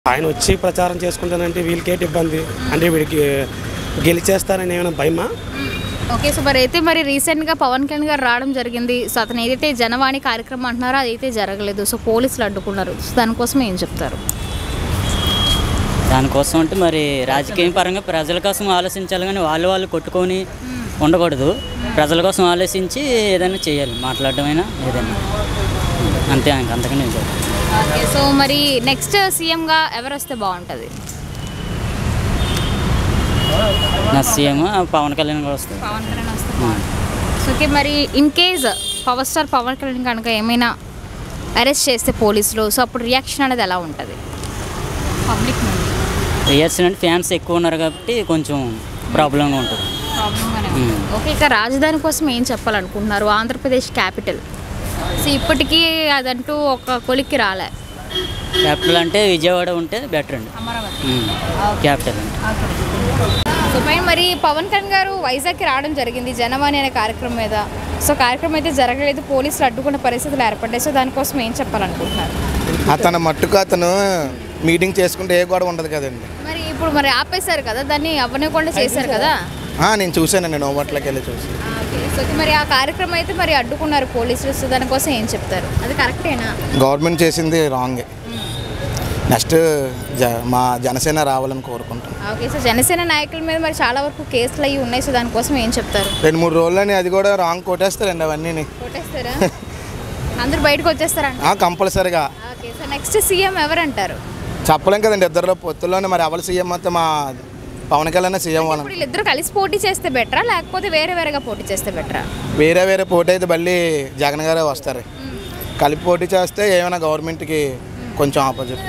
ఆయన వచ్చి ప్రచారం చేసుకుంటానంటే వీళ్ళకేటి ఇబ్బంది అంటే వీడికి గెలిచేస్తారని ఏమైనా భయమా ఓకే సో మరి అయితే మరి రీసెంట్గా పవన్ కళ్యాణ్ గారు రావడం జరిగింది సో అతను ఏదైతే జనవాణి కార్యక్రమం అంటున్నారో అదైతే జరగలేదు సో పోలీసులు అడ్డుకున్నారు సో దానికోసం ఏం చెప్తారు దానికోసం అంటే మరి రాజకీయ పరంగా ప్రజల కోసం ఆలోచించాలి కానీ వాళ్ళు వాళ్ళు కొట్టుకొని ఉండకూడదు ప్రజల కోసం ఆలోచించి ఏదైనా చేయాలి మాట్లాడటమైనా ఏదైనా అంతే ఇంక అంతకనే లేదు ఓకే సో మరి నెక్స్ట్ సీఎంగా ఎవరు వస్తే బాగుంటుంది నా సీఎం పవన్ కళ్యాణ్ కూడా వస్తుంది పవన్ కళ్యాణ్ వస్తే బాగుంటుంది సో ఓకే మరి in case power star Pavan Kalyan కనుక ఏమైనా అరెస్ట్ చేస్తే పోలీసులు సో అప్పుడు రియాక్షన్ అనేది ఎలా ఉంటుంది పబ్లిక్ నుండి రియాక్షన్ అంటే ఫ్యాన్స్ ఎక్కువ ఉన్నారు కాబట్టి కొంచెం ప్రాబ్లంగా ఉంటుంది ప్రాబ్లంగానే మ్మ్. ఓకే ఇక రాజధాని కోసం ఏం చెప్పాలనుకుంటున్నారు ఆంధ్రప్రదేశ్ క్యాపిటల్ సో ఇప్పటికీ అదంటూ ఒక కొలిక్కి రాలే క్యాపిటల్ అంటే విజయవాడ ఉంటే బెటర్ అండి అమరావతి ఉమ్. క్యాపిటల్ అండి సో పైన మరి పవన్ కళ్యాణ్ గారు వైజాగ్కి రావడం జరిగింది జనవాణి అనే కార్యక్రమం మీద సో కార్యక్రమం అయితే జరగలేదు పోలీసులు అడ్డుకున్న పరిస్థితులు ఏర్పడ్డాయి సో దానికోసం ఏం చెప్పాలనుకుంటున్నారు అతను మట్టుకు అతను మీటింగ్ చేసుకుంటే ఏ గొడవ ఉండదు కదండి మరి ఇప్పుడు మరి ఆపేశారు కదా దాన్ని అవ్వనివ్వకుండా చేశారు కదా ఆ, నేను చూశానండి నోబట్లోకి వెళ్ళి చూసి ఓకే సో మరి ఆ కార్యక్రమం అయితే మరి అడ్డుకున్నారు పోలీసులు సో దానికోసం ఏం చెప్తారు అది కరెక్టేనా గవర్నమెంట్ చేసింది రాంగే నెక్స్ట్ జ మా జనసేన రావాలని కోరుకుంటాం ఓకే సో జనసేన నాయకుల మీద మరి చాలా వరకు కేసులు అయ్యి ఉన్నాయి సో దానికోసం ఏం చెప్తారు రెండు మూడు రోజులని అది కూడా రాంగ్ కొట్టేస్తారండి అవన్నీ కొట్టేస్తారా అందరూ బయటకు వచ్చేస్తారంట కంపల్సరిగా ఓకే సో నెక్స్ట్ సీఎం ఎవరంటారు చెప్పలేం కదండి ఇద్దరిలో పొత్తుల్లోనే మరి ఎవరు సీఎం అయితే మా పవన్ కళ్యాణ్ సీఎం వాళ్ళం ఇప్పుడు వీళ్ళిద్దరు కలిసి పోటీ చేస్తే బెటరా లేకపోతే వేరే వేరేగా పోటీ చేస్తే బెటరా వేరే వేరే పోటీ అయితే మళ్ళీ జగన్ గారే వస్తారు కలిపి పోటీ చేస్తే ఏమైనా గవర్నమెంట్కి కొంచెం ఆపోజిట్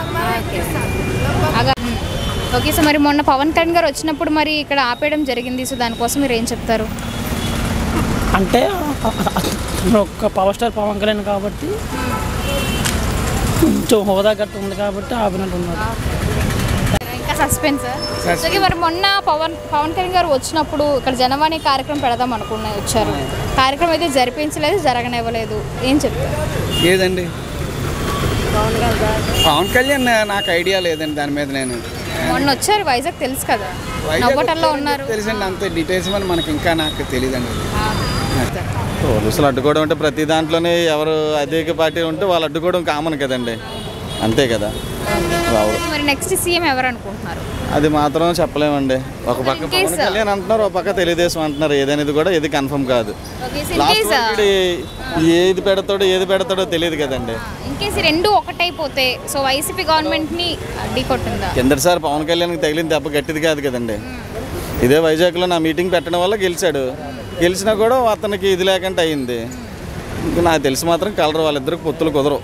అగా ఓకే సో మరి మొన్న పవన్ కళ్యాణ్ గారు వచ్చినప్పుడు మరి ఇక్కడ ఆపేయడం జరిగింది సో దానికోసం మీరు ఏం చెప్తారు అంటే అతను ఒక పవర్ స్టార్ పవన్ కళ్యాణ్ కాబట్టి కొంచెం హోదా గట్టు ఉంది కాబట్టి ఆపినట్టు ఉన్నాడు ఇంకా సస్పెన్స్ ఓకే మరి మొన్న పవన్ పవన్ కళ్యాణ్ గారు వచ్చినప్పుడు ఇక్కడ జనవాణి కార్యక్రమం పెడదాం అనుకున్నా వచ్చారు కార్యక్రమం అయితే జరిపించలేదు జరగనివ్వలేదు ఏం చెప్తారు లేదండి పవన్ కళ్యాణ్ నాకు ఐడియా లేదండి దాని మీద నేను మొన్న వచ్చారు వైజాగ్ తెలుసు కదా నవ్వటంలో ఉన్నారు తెలుసండి అంత డీటెయిల్స్ మరి మనకి ఇంకా నాకు తెలియదండి పోలీసులు అడ్డుకోవడం అంటే ప్రతి దాంట్లోనే ఎవరు అధిక పార్టీ ఉంటే వాళ్ళు అడ్డుకోవడం కామన్ కదండి అంతే కదా రావు మరి నెక్స్ట్ సీఎం ఎవరు అనుకుంటున్నారు అది మాత్రం చెప్పలేమండి ఒక పక్క In case- పవన్ కళ్యాణ్ అంటున్నారు ఒక పక్క తెలుగుదేశం అంటున్నారు ఏదనేది కూడా ఇది కన్ఫర్మ్ కాదు ఓకే ఇన్ లాస్ట్ కేస్ వరకు ఏది పెడతాడో ఏది పెడతాడో తెలియదు కదండి ఇన్ కేసు రెండు ఒకటైపోతే సో వైసీపీ గవర్నమెంట్ ని ఢీకొట్టిందా కిందటిసారి పవన్ కళ్యాణ్కి తగిలిన దెబ్బ గట్టిది కాదు కదండి ఇదే వైజాగ్లో నా మీటింగ్ పెట్టడం వల్ల గెలిచాడు గెలిచినా కూడా అతనికి ఇది లేకుండా అయింది ఇంకా నాకు తెలిసి మాత్రం కలర్ వాళ్ళిద్దరికి పొత్తులు కుదరవు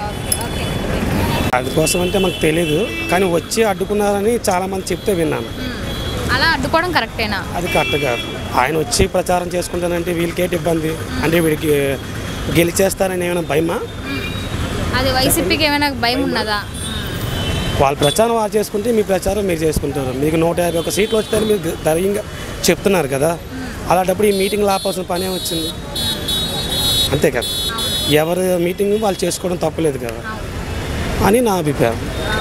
అందుకోసం అంటే మాకు తెలియదు కానీ వచ్చి అడ్డుకున్నారని చాలామంది చెప్తే విన్నాను అలా అడ్డుకోవడం కరెక్టేనా అది కరెక్ట్ కాదు ఆయన వచ్చి ప్రచారం చేసుకుంటానంటే వీళ్ళకేటి ఇబ్బంది అంటే వీడికి గెలిచేస్తారని ఏమైనా భయమా అది వైసీపీకి ఏమైనా భయం ఉన్నదా వాళ్ళ ప్రచారం వాళ్ళు చేసుకుంటే మీ ప్రచారం మీరు చేసుకుంటారు మీకు నూట యాభై ఒక సీట్లు వస్తాయని మీరు ధైర్యంగా చెప్తున్నారు కదా అలాంటప్పుడు ఈ మీటింగ్ ఆపాల్సిన పని ఏం వచ్చింది అంతే కదా ఎవరి మీటింగ్ వాళ్ళు చేసుకోవడం తప్పలేదు కదా అని నా అభిప్రాయం